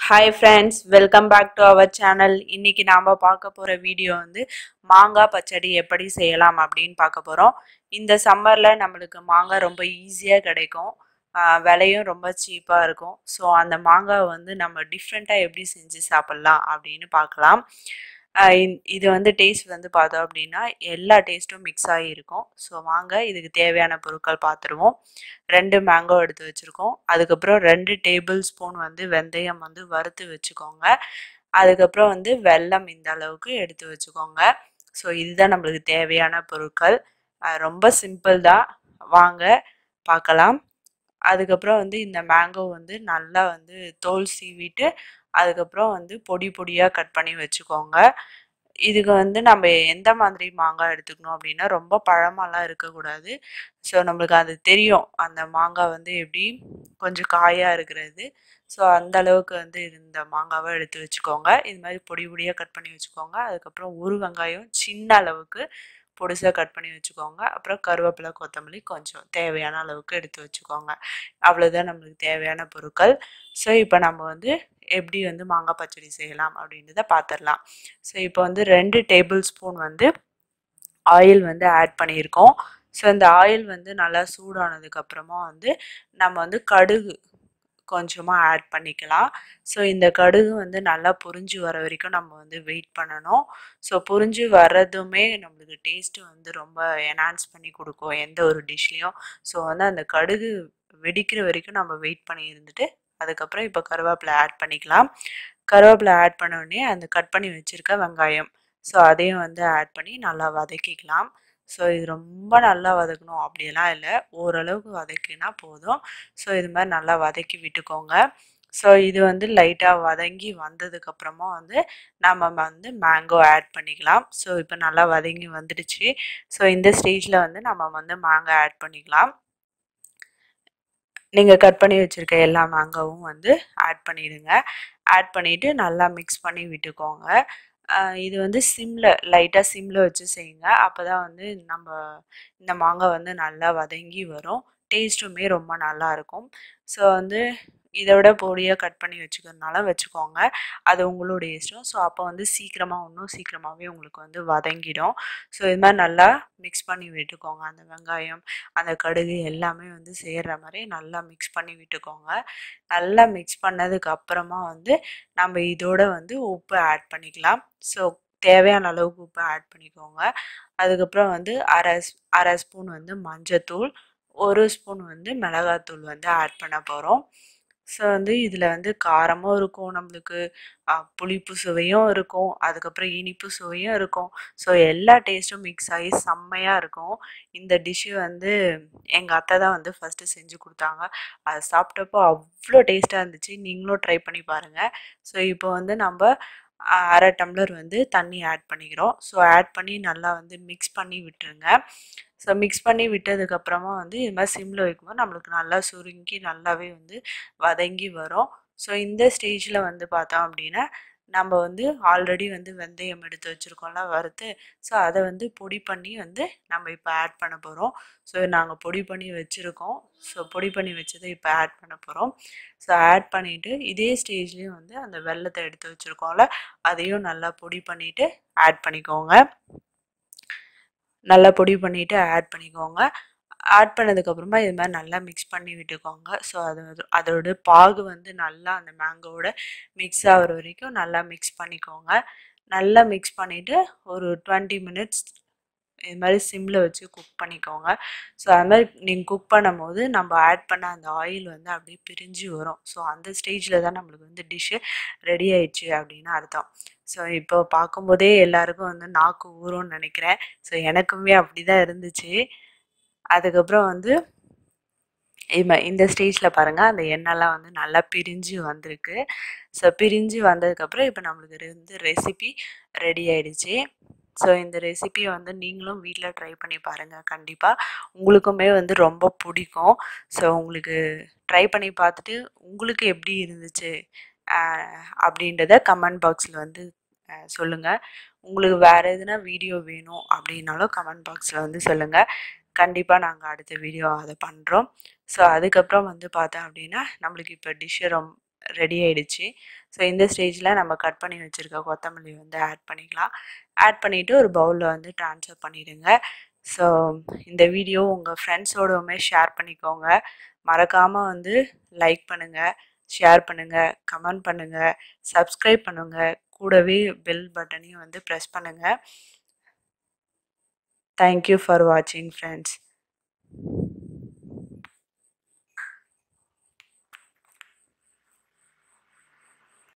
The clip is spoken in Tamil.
hi friends welcome back to our channel இன்னைக்கு நாம் பார்க்க போகிற வீடியோ வந்து மாங்காய் பச்சடி எப்படி செய்யலாம் அப்படின்னு பார்க்க போகிறோம் இந்த சம்மரில் நம்மளுக்கு மாங்காய் ரொம்ப ஈஸியாக கிடைக்கும் ஆஹ் விலையும் ரொம்ப சீப்பாக இருக்கும் ஸோ அந்த மாங்காய் வந்து நம்ம டிஃப்ரெண்ட்டாக எப்படி செஞ்சு சாப்பிட்லாம் அப்படின்னு பார்க்கலாம் ஆஹ் இந்- இது வந்து டேஸ்ட் வந்து பார்த்தோம் அப்படின்னா எல்லா டேஸ்ட்டும் மிக்ஸ் ஆகி இருக்கும் ஸோ வாங்க இதுக்கு தேவையான பொருட்கள் பார்த்துருவோம் ரெண்டு மேங்கோ எடுத்து வச்சுருக்கோம் அதுக்கப்புறம் ரெண்டு டேபிள் ஸ்பூன் வந்து வெந்தயம் வந்து வறுத்து வச்சுக்கோங்க அதுக்கப்புறம் வந்து வெல்லம் இந்த அளவுக்கு எடுத்து வச்சுக்கோங்க ஸோ இதுதான் நம்மளுக்கு தேவையான பொருட்கள் அஹ் ரொம்ப சிம்பிள் தான் வாங்க பார்க்கலாம் அதுக்கப்புறம் வந்து இந்த மேங்கோ வந்து நல்லா வந்து தோல் சீவிட்டு அதுக்கப்புறம் வந்து பொடி பொடியாக கட் பண்ணி வச்சுக்கோங்க இதுக்கு வந்து நம்ம எந்த மாதிரி மாங்காய் எடுத்துக்கணும் அப்படின்னா ரொம்ப பழமாலாம் இருக்கக்கூடாது ஸோ நம்மளுக்கு அது தெரியும் அந்த மாங்காய் வந்து எப்படி கொஞ்சம் காயாக இருக்கிறது ஸோ அந்த அளவுக்கு வந்து இந்த மாங்காவை எடுத்து வச்சுக்கோங்க இது மாதிரி பொடி பொடியாக கட் பண்ணி வச்சுக்கோங்க அதுக்கப்புறம் ஒரு வெங்காயம் சின்ன அளவுக்கு பொடிசாக கட் பண்ணி வச்சுக்கோங்க அப்புறம் கருவேப்பிலை கொத்தமல்லி கொஞ்சம் தேவையான அளவுக்கு எடுத்து வச்சுக்கோங்க அவ்வளோதான் நம்மளுக்கு தேவையான பொருட்கள் ஸோ இப்போ நம்ம வந்து எப்படி வந்து மாங்காய் பச்சடி செய்யலாம் அப்படின்றத பார்த்துடலாம் ஸோ இப்போ வந்து ரெண்டு டேபிள் ஸ்பூன் வந்து ஆயில் வந்து ஆட் பண்ணியிருக்கோம் ஸோ இந்த ஆயில் வந்து நல்லா சூடானதுக்கு அப்புறமா வந்து நம்ம வந்து கடுகு கொஞ்சமாக ஆட் பண்ணிக்கலாம் ஸோ இந்த கடுகு வந்து நல்லா புரிஞ்சு வர வரைக்கும் நம்ம வந்து வெயிட் பண்ணணும் ஸோ புரிஞ்சு வர்றதுமே நம்மளுக்கு டேஸ்ட்டு வந்து ரொம்ப என்ஹான்ஸ் பண்ணி கொடுக்கும் எந்த ஒரு டிஷ்லேயும் ஸோ வந்து அந்த கடுகு வெடிக்கிற வரைக்கும் நம்ம வெயிட் பண்ணி இருந்துட்டு அதுக்கப்புறம் இப்போ கருவேப்பிலை ஆட் பண்ணிக்கலாம் கருவேப்பிலை ஆட் பண்ண உடனே அந்த கட் பண்ணி வச்சுருக்க வெங்காயம் ஸோ அதையும் வந்து ஆட் பண்ணி நல்லா வதக்கிக்கலாம் ஸோ இது ரொம்ப நல்லா வதக்கணும் அப்படியெல்லாம் இல்லை ஓரளவுக்கு வதக்கினா போதும் ஸோ இது மாதிரி நல்லா வதக்கி விட்டுக்கோங்க ஸோ இது வந்து லைட்டாக வதங்கி வந்ததுக்கப்புறமா வந்து நம்ம வந்து மேங்கோ ஆட் பண்ணிக்கலாம் ஸோ இப்போ நல்லா வதங்கி வந்துடுச்சு ஸோ இந்த ஸ்டேஜில் வந்து நம்ம வந்து மேங்கோ ஆட் பண்ணிக்கலாம் நீங்கள் கட் பண்ணி வச்சுருக்க எல்லா மேங்கோவும் வந்து ஆட் பண்ணிடுங்க ஆட் பண்ணிவிட்டு நல்லா மிக்ஸ் பண்ணி விட்டுக்கோங்க ஆஹ் இது வந்து சிம்மில் லைட்டாக சிம்மில் வச்சு செய்யுங்க அப்போ தான் வந்து நம்ம இந்த மாங்காய் வந்து நல்லா வதங்கி வரும் டேஸ்ட்டுமே ரொம்ப நல்லா இருக்கும் ஸோ வந்து இதை விட பொடியாக கட் பண்ணி வச்சுக்கிறதுனால வச்சுக்கோங்க அது உங்களுடைய இஷ்டம் ஸோ அப்போ வந்து சீக்கிரமாக இன்னும் சீக்கிரமாகவே உங்களுக்கு வந்து வதங்கிடும் ஸோ இது மாதிரி நல்லா மிக்ஸ் பண்ணி விட்டுக்கோங்க அந்த வெங்காயம் அந்த கடுகு எல்லாமே வந்து சேர்ற மாதிரி நல்லா மிக்ஸ் பண்ணி விட்டுக்கோங்க நல்லா மிக்ஸ் பண்ணதுக்கு அப்புறமா வந்து நம்ம இதோட வந்து உப்பு ஆட் பண்ணிக்கலாம் ஸோ தேவையான அளவுக்கு உப்பு ஆட் பண்ணிக்கோங்க அதுக்கப்புறம் வந்து அரை ஸ்- அரை ஸ்பூன் வந்து மஞ்சத்தூள் ஒரு ஸ்பூன் வந்து மிளகாத்தூள் வந்து ஆட் பண்ண போகிறோம் ஸோ வந்து இதில் வந்து காரமும் இருக்கும் நம்மளுக்கு ஆ, புளிப்பு சுவையும் இருக்கும் அதுக்கப்புறம் இனிப்பு சுவையும் இருக்கும் ஸோ எல்லா டேஸ்ட்டும் மிக்ஸ் ஆகி செம்மையாக இருக்கும் இந்த டிஷ்ஷு வந்து எங்கள் அத்தை தான் வந்து ஃபஸ்ட்டு செஞ்சு கொடுத்தாங்க அது சாப்பிட்டப்போ அவ்வளோ டேஸ்ட்டாக இருந்துச்சு நீங்களும் ட்ரை பண்ணி பாருங்கள் ஸோ இப்போ வந்து நம்ம ஆ, அரை டம்ளர் வந்து தண்ணி ஆட் பண்ணிக்கிறோம் ஸோ ஆட் பண்ணி நல்லா வந்து மிக்ஸ் பண்ணி விட்டுருங்க ஸோ மிக்ஸ் பண்ணி விட்டதுக்கப்புறமா வந்து இது மாதிரி சிம்மில் வைக்கும்போது நம்மளுக்கு நல்லா சுருங்கி நல்லாவே வந்து வதங்கி வரும் ஸோ இந்த ஸ்டேஜில் வந்து பார்த்தோம் அப்படின்னா நம்ம வந்து ஆல்ரெடி வந்து வெந்தயம் எடுத்து வச்சுருக்கோம்ல வறுத்து ஸோ அதை வந்து பொடி பண்ணி வந்து நம்ம இப்போ ஆட் பண்ண போகிறோம் ஸோ நாங்கள் பொடி பண்ணி வச்சுருக்கோம் ஸோ பொடி பண்ணி வச்சதை இப்போ ஆட் பண்ண போகிறோம் ஸோ ஆட் பண்ணிவிட்டு இதே ஸ்டேஜ்லேயும் வந்து அந்த வெல்லத்தை எடுத்து வச்சுருக்கோம்ல அதையும் நல்லா பொடி பண்ணிவிட்டு ஆட் பண்ணிக்கோங்க நல்லா பொடி பண்ணிவிட்டு ஆட் பண்ணிக்கோங்க ஆட் பண்ணதுக்கப்புறமா இது மாதிரி நல்லா மிக்ஸ் பண்ணி விட்டுக்கோங்க ஸோ அது வந்து- அதோட பாகு வந்து நல்லா அந்த மேங்கோவோட மிக்ஸ் ஆகுற வரைக்கும் நல்லா மிக்ஸ் பண்ணிக்கோங்க நல்லா மிக்ஸ் பண்ணிவிட்டு ஒரு டுவெண்ட்டி மினிட்ஸ் இது மாதிரி சிம்மில் வச்சு குக் பண்ணிக்கோங்க ஸோ அது மாதிரி நீங்கள் குக் பண்ணும்போது நம்ம ஆட் பண்ண அந்த ஆயில் வந்து அப்படியே பிரிஞ்சு வரும் ஸோ அந்த ஸ்டேஜில் தான் நம்மளுக்கு வந்து டிஷ்ஷு ரெடி ஆயிடுச்சு அப்படின்னு அர்த்தம் ஸோ இப்போ பார்க்கும்போதே எல்லாருக்கும் வந்து நாக்கு ஊறும்னு நினைக்கிறேன் ஸோ எனக்குமே அப்படி தான் இருந்துச்சு அதுக்கப்புறம் வந்து இம- இந்த ஸ்டேஜில் பாருங்கள் அந்த எண்ணெய்லாம் வந்து நல்லா பிரிஞ்சு வந்திருக்கு ஸோ பிரிஞ்சு வந்ததுக்கப்புறம் இப்போ நம்மளுக்கு இது வந்து ரெசிபி ரெடி ஆயிடுச்சு ஸோ இந்த ரெசிபியை வந்து நீங்களும் வீட்டில் ட்ரை பண்ணி பாருங்கள் கண்டிப்பாக உங்களுக்குமே வந்து ரொம்ப பிடிக்கும் ஸோ உங்களுக்கு ட்ரை பண்ணி பார்த்துட்டு உங்களுக்கு எப்படி இருந்துச்சு ஆஹ் அப்படின்றத கமெண்ட் பாக்ஸில் வந்து சொல்லுங்கள் உங்களுக்கு வேறு எதுனா வீடியோ வேணும் அப்படின்னாலும் கமெண்ட் பாக்ஸில் வந்து சொல்லுங்கள் கண்டிப்பாக நாங்கள் அடுத்த வீடியோ அதை பண்ணுறோம் ஸோ அதுக்கப்புறம் வந்து பார்த்தோம் அப்படின்னா நம்மளுக்கு இப்போ டிஷ்ஷு ரொம் ரெடி ஆயிடுச்சு ஸோ இந்த ஸ்டேஜில் நம்ம கட் பண்ணி வச்சுருக்க கொத்தமல்லி வந்து ஆட் பண்ணிக்கலாம் ஆட் பண்ணிவிட்டு ஒரு பவுலில் வந்து ட்ரான்ஸ்ஃபர் பண்ணிடுங்க ஸோ இந்த வீடியோ உங்கள் ஃப்ரெண்ட்ஸோடவுமே ஷேர் பண்ணிக்கோங்க மறக்காமல் வந்து லைக் பண்ணுங்கள் ஷேர் பண்ணுங்கள் கமெண்ட் பண்ணுங்கள் சப்ஸ்கிரைப் பண்ணுங்கள் கூடவே பெல் பட்டனையும் வந்து ப்ரெஸ் பண்ணுங்கள் தேங்க்யூ ஃபார் வாட்சிங் ஃப்ரெண்ட்ஸ்